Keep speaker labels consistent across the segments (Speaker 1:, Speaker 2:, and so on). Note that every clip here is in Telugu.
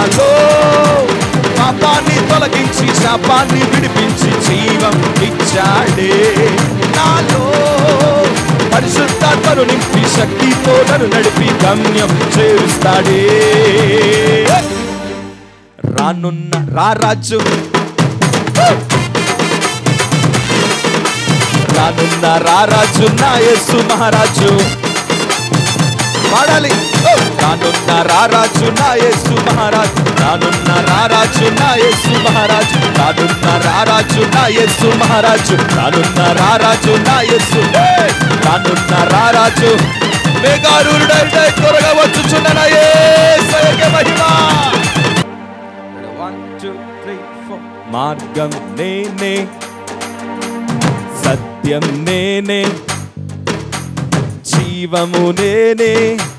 Speaker 1: నాలో పాపాన్ని తొలగించి శాపాన్ని విడిపించి జీవం ఇచ్చాడే నాలో పరిశుద్ధాత్మను నింపి శక్తితో నన్ను నడిపి గమ్యం చేరుస్తాడే రానున్న రారాజు రానున్న రారాజు నా యేసు మహారాజు పాడాలి ఓ! రానున్న రారాజు నా యేసు మహారాజు రానున్న రారాజు నా యేసు మహారాజు రానున్న రారాజు నా యేసు మహారాజు రానున్న రారాజు నా యేసు ఏయ్! రానున్న రారాజు మేఘారుడై త్వరగా వచ్చుచున్న నా యేసయ్యకే మహిమ One, two, three, four. మార్గం నేనే సత్యం నేనే జీవము నేనే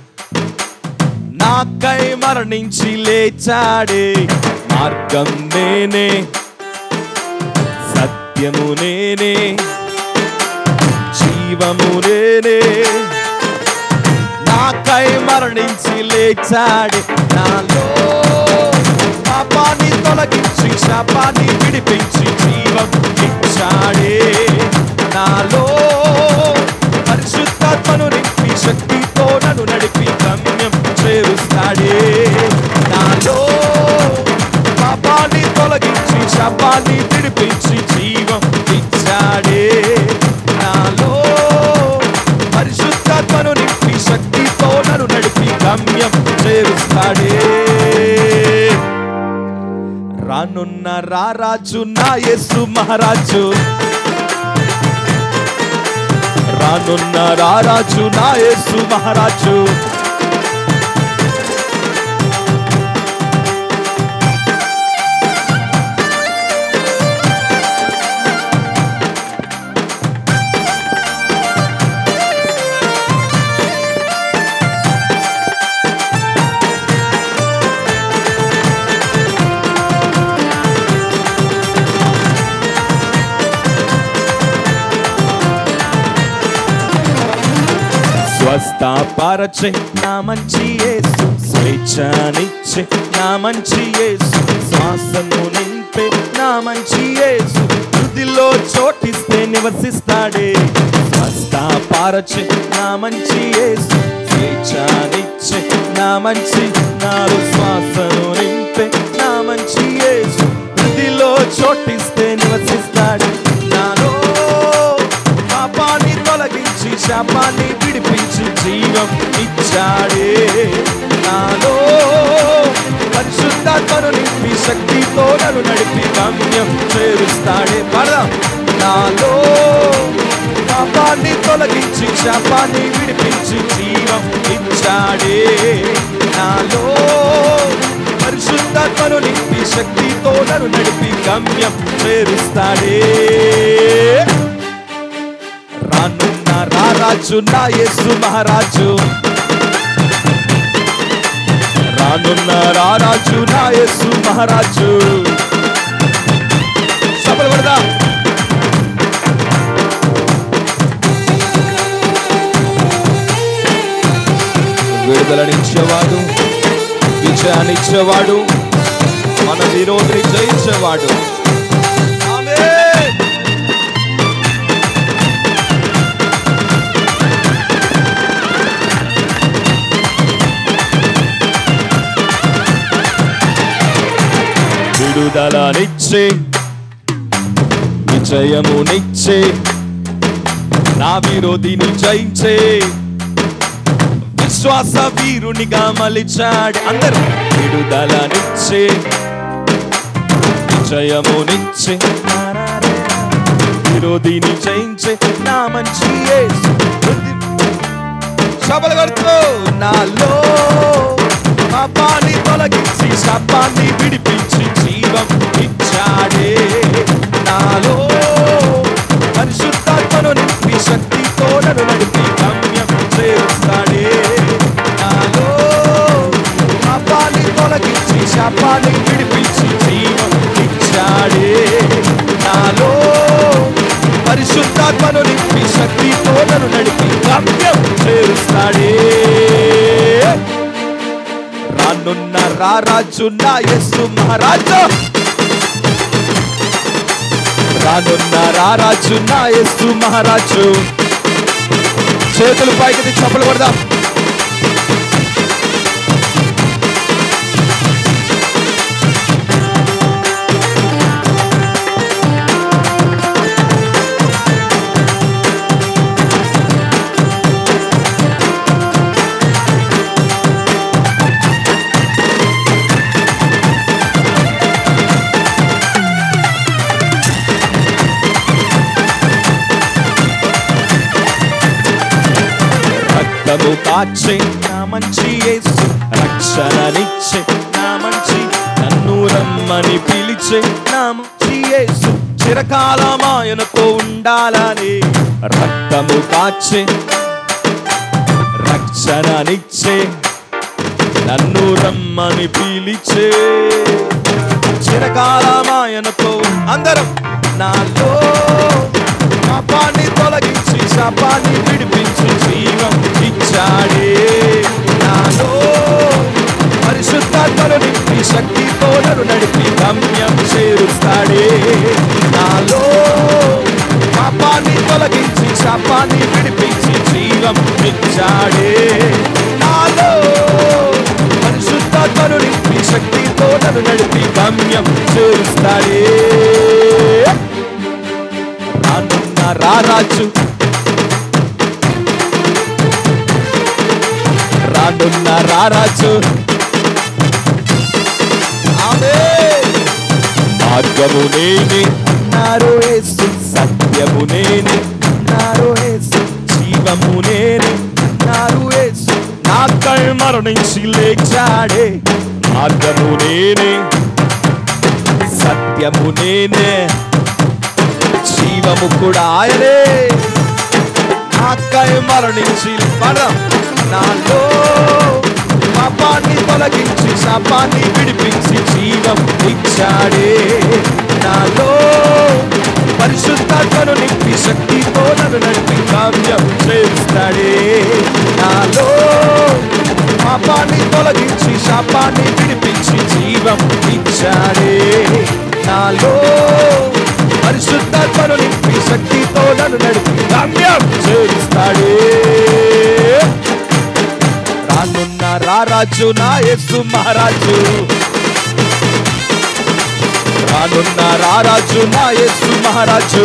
Speaker 1: నాకై మరణించి లేచాడే మార్గం నేనే సత్యము నేనే జీవము నేనే నాకై మరణించి లేచాడే నాలో పాపాన్ని తొలగించి శాపాన్ని విడిపించి జీవం ఇచ్చాడే నాలో పరిశుద్ధాత్మను నింపి శక్తితో నన్ను నడిపి గమ్యం చేరుస్తాడే నాలో పాపాన్ని తొలగించి శాపాన్ని విడిపించి జీవం ఇచ్చాడే నాలో పరిశుద్ధాత్మను నింపి శక్తితో నన్ను నడిపి గమ్యం చేరుస్తాడే రానున్న రారాజు నా యేసు మహారాజు రానున్న రారాజు నా యేసు మహారాజు స్వస్థపరచే నా మంచి యేసు స్వేచ్ఛనిచ్చే నా మంచి యేసు శ్వాసను నింపే నా మంచి యేసు హృదిలో చోటిస్తే నివసిస్తాడే స్వస్థపరచే నా మంచి యేసు స్వేచ్ఛనిచ్చే నా మంచి నాలో శ్వాసను నింపే నా మంచి యేసు హృదిలో చోటిస్తే నివసిస్తాడే నాలో పాపాన్ని తొలగించి శాపాన్ని విడిపించి జీవం ఇచ్చాడే నాలో పరిశుద్ధాత్మను నింపి శక్తితో నన్ను నడిపి గమ్యం చేరుస్తాడే పడదాం నాలో పాపాన్ని తొలగించి శాపాన్ని విడిపించి జీవం ఇచ్చాడే నాలో పరిశుద్ధాత్మను నింపి శక్తితో నన్ను నడిపి గమ్యం చేరుస్తాడే రానున్న రారాజు నా యేసు మహారాజు రానున్న రారాజు నా యేసు మహారాజు సభలు పడదా విడుదలనిచ్చేవాడు విజయాన్నిచ్చేవాడు మన విరోధిని జయించేవాడు ఆమేన్ విడుదలనిచ్చే విజయమునిచ్చే నా విరోధిని జయించే విశ్వాస వీరునిగా మలిచాడు అందరు విడుదలనిచ్చే విజయమునిచ్చే విరోధిని జయించే నా మంచి యేసు. సభలు కొడుతూ నాలో పాపాన్ని తొలగించి శాపాన్ని విడిపించి జీవం ఇచ్చాడే నాలో పరిశుద్ధాత్మను నింపి శక్తితో నన్ను నడిపి గమ్యం చేస్తాడే నాలో పాపాన్ని తొలగించి శాపాన్ని విడిపించి జీవం ఇచ్చాడే నాలో పరిశుద్ధాత్మను నింపి శక్తితో నన్ను నడిపి గమ్యం చేరుస్తాడే రానున్న రారాజు నా యేసు మహారాజు రానున్న రారాజు నా యేసు మహారాజు చేతులు పైకి చప్పలు కొడదాం రక్తము కాచే నా మంచి యేసు రక్షణనిచ్చే నా మంచి నన్ను రమ్మని పిలిచే నా మంచి యేసు చిరకాలం ఆయనతో ఉండాలని రక్తము కాచే రక్షణనిచ్చే నన్ను రమ్మని పిలిచే చిరకాలం ఆయనతో అందరం నాలో పాపాన్ని తొలగించి శాపాన్ని విడిపించి జీవం ఇచ్చాడే నాలో పరిశుద్ధాత్మను నింపి శక్తితో నన్ను నడిపి గమ్యం చేరుస్తాడే నాలో పాపాన్ని తొలగించి శాపాన్ని విడిపించి జీవం ఇచ్చాడే నాలో పరిశుద్ధాత్మను నింపి శక్తితో నన్ను నడిపి గమ్యం చేరుస్తాడే రానున్న రారాజు రానున్న రారాజు ఆమేన్. మార్గము నేనే అన్నారు యేసు సత్యము నేనే అన్నారు యేసు జీవము నేనే అన్నారు యేసు నా మరణించి లేచాడే మార్గము నేనే సత్యము నేనే జీవము కూడా ఆయనే నాకై మరణించి పదం నాలో పాపాన్ని తొలగించి శాపాన్ని విడిపించి జీవం ఇచ్చాడే నాలో పరిశుద్ధాత్మను నింపి శక్తితో నన్ను నడిపి కావ్యం చేస్తాడే నాలో పాపాన్ని తొలగించి శాపాన్ని విడిపించి జీవం ఇచ్చాడే నాలో పరిశుద్ధాత్మను నింపి శక్తితో నన్ను నడిపి గమ్యం చేస్తాడే రానున్న రారాజు నా యేసు మహారాజు రానున్న రారాజు నా యేసు మహారాజు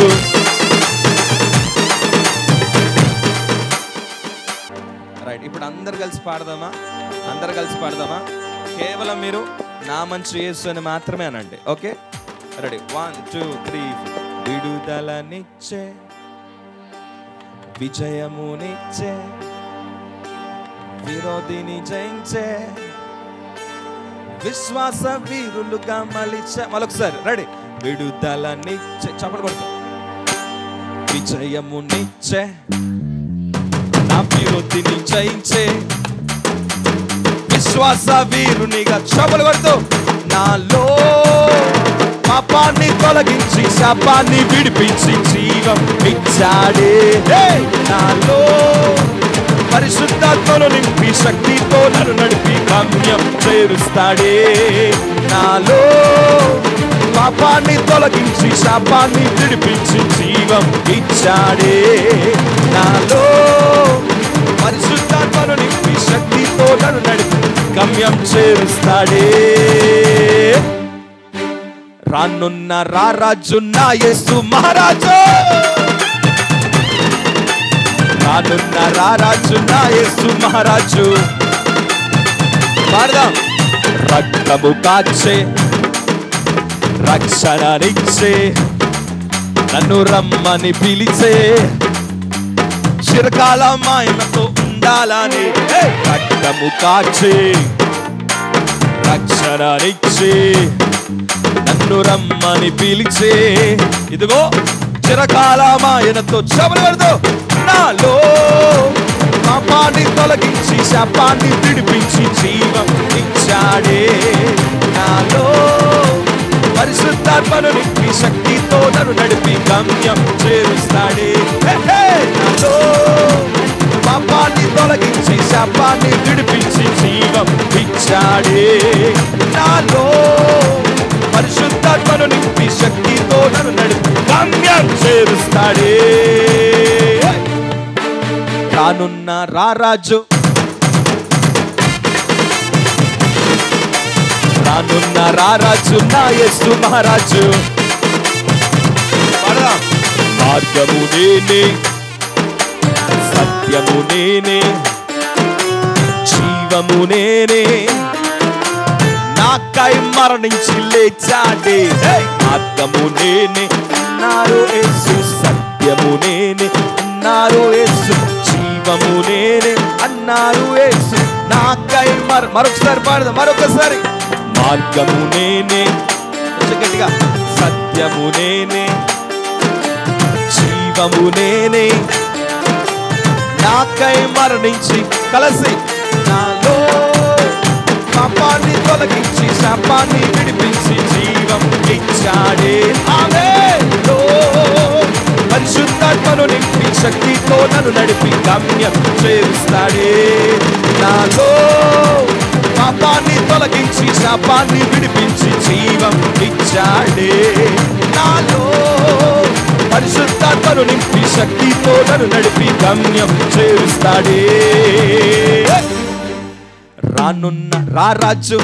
Speaker 1: రైట్ ఇప్పుడు అందరు కలిసి పాడదామా అందరు కలిసి పాడదామా కేవలం మీరు నా మంచి యేసు అని మాత్రమే అనండి okay ready one two three విడుదలనిచ్చే విజయమునిచ్చే విరోధిని జయించే విశ్వాస వీరులుగా మలిచే మరొకసారి రెడీ విడుదలనిచ్చే చప్పలు కొడతా విజయమునిచ్చే నా విరోధిని జయించే విశ్వాస వీరునిగా చపలు కొడుతూ నాలో పాపాన్ని తొలగించి శాపాన్ని విడిపించి జీవం ఇచ్చాడే హే! నాలో పరిశుద్ధాత్మను నింపి శక్తితో నన్ను నడిపి గమ్యం చేరుస్తాడే నాలో పాపాన్ని తొలగించి శాపాన్ని విడిపించి జీవం ఇచ్చాడే నాలో పరిశుద్ధాత్మను నింపి శక్తితో నన్ను నడిపి గమ్యం చేరుస్తాడే రానున్న రారాజు నా యేసు మహారాజు రానున్న రారాజు నా యేసు మహారాజు పాడదాం రక్తము కాచే రక్షణనిచ్చే నన్ను రమ్మని పిలిచే చిరకాలం ఆయనతో ఉండాలని హే! రక్తము కాచే రక్షణనిచ్చే నన్ను రమ్మని పిలిచే ఇదిగో చిరకాలం ఆయనతో చెబులు నాలో పాపాన్ని తొలగించి శాపాన్ని విడిపించి జీవం ఇచ్చాడే నాలో పరిశుద్ధాత్మను నింపి శక్తితో నన్ను నడిపి గమ్యం చేరుస్తాడే హే, హే! నాలో పాపాన్ని తొలగించి శాపాన్ని విడిపించి జీవం ఇచ్చాడే ఇచ్చాడే నాలో పరిశుద్ధాత్మను నింపి శక్తితో నన్ను నడిపి గమ్యం చేరుస్తాడే రానున్న రారాజు రానున్న రారాజు నా యేసు మహారాజు పాడదాం. మార్గము నేనే సత్యము నేనే జీవము నేనే నాకై మరణించి లేచాడే హే! మార్గము నేనే అన్నారు యేసు సత్యము నేనే అన్నారు యేసు జీవము నేనే అన్నారు యేసు నాకై మర మరొకసారి పాడదాం మరొకసారి మార్గము నేనే కొంచెం గట్టిగా సత్యము నేనే జీవము నేనే నాకై మరణించి కలసి నాలో పాపాన్ని తొలగించి శాపాన్ని విడిపించి జీవం ఇచ్చాడే ఆమెలో పరిశుద్ధాత్మను నింపి శక్తితో నన్ను నడిపి గమ్యం చేరుస్తాడే నాలో పాపాన్ని తొలగించి శాపాన్ని విడిపించి జీవం ఇచ్చాడే నాలో పరిశుద్ధాత్మను నింపి శక్తితో నన్ను నడిపి గమ్యం చేరుస్తాడే రానున్న రారాజు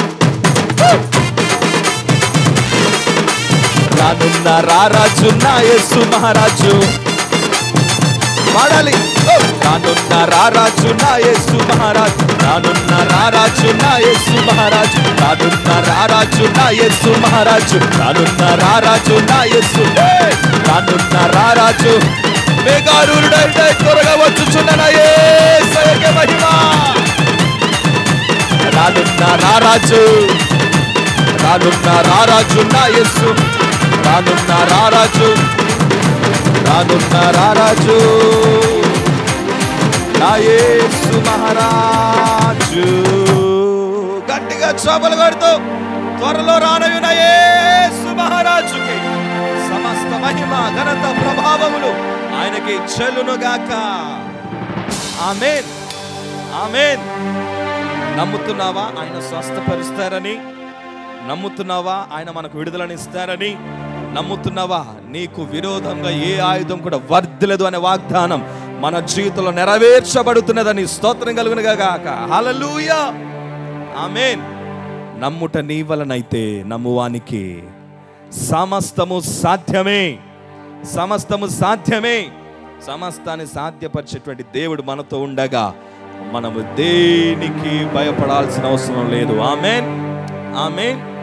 Speaker 1: రానున్న రారాజు నా యేసు మహారాజు పాడాలి రానున్న రారాజు నా యేసు మహారాజు రానున్న రారాజు నా యేసు మహారాజు రానున్న రారాజు నా యేసు మహారాజు రానున్న రారాజు నా యేసు ఏయ్! రానున్న రారాజు మేఘారుడైతే త్వరగా వచ్చుచున్న నా యేసయ్యకే మహిమ రానున్న రారాజు రానున్న రారాజు నా యేసు రానున్న రారాజు రానున్న రారాజు నా యేసు మహారాజు గట్టిగా చోపలు కొడుతూ త్వరలో రానవి నా యేసు మహారాజుకి సమస్త మహిమ ఘనత ప్రభావములు ఆయనకి చెల్లునుగాక ఆమెన్ ఆమెన్ నమ్ముతున్నావా ఆయన స్వస్థపరుస్తారని నమ్ముతున్నావా ఆయన మనకు విడుదలనిస్తారని నమ్ముతున్నావా నీకు విరోధంగా ఏ ఆయుధం కూడా వర్ధిలదు అనే వాగ్దానం మన జీవితంలో నెరవేర్చబడుతున్నదని స్తోత్రం కలుగునుగా గాక హల్లెలూయా ఆమేన్ నమ్ముట నీ వలనైతే నమ్మువానికి సమస్తము సాధ్యమే సమస్తము సాధ్యమే సమస్తాన్ని సాధ్యపరిచేటువంటి దేవుడు మనతో ఉండగా మనము దేనికి భయపడాల్సిన అవసరం లేదు ఆమెన్ ఆమెన్